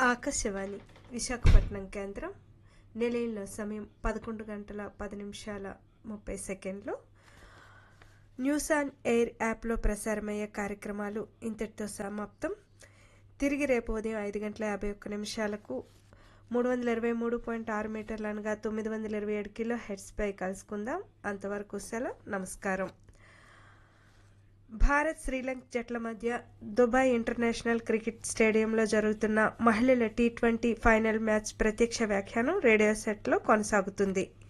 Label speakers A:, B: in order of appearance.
A: ఆకాశవాణి విశాఖపట్నం కేంద్రం నిలయంలో సమయం పదకొండు గంటల పది నిమిషాల ముప్పై సెకండ్లు న్యూస్ ఆన్ ఎయిర్ యాప్లో ప్రసారమయ్యే కార్యక్రమాలు ఇంతటితో సమాప్తం తిరిగి రేపు ఉదయం ఐదు గంటల యాభై ఒక్క నిమిషాలకు మూడు వందల ఇరవై మూడు పాయింట్ ఆరు మీటర్లు అనగా తొమ్మిది వందల ఇరవై ఏడు కిలో హెడ్స్పై కలుసుకుందాం అంతవరకు సెలవు నమస్కారం భారత్ శ్రీలంక జట్ల మధ్య దుబాయ్ ఇంటర్నేషనల్ క్రికెట్ స్టేడియంలో జరుగుతున్న మహిళల టీ ట్వంటీ ఫైనల్ మ్యాచ్ ప్రత్యక్ష వ్యాఖ్యానం రేడియో సెట్లో కొనసాగుతుంది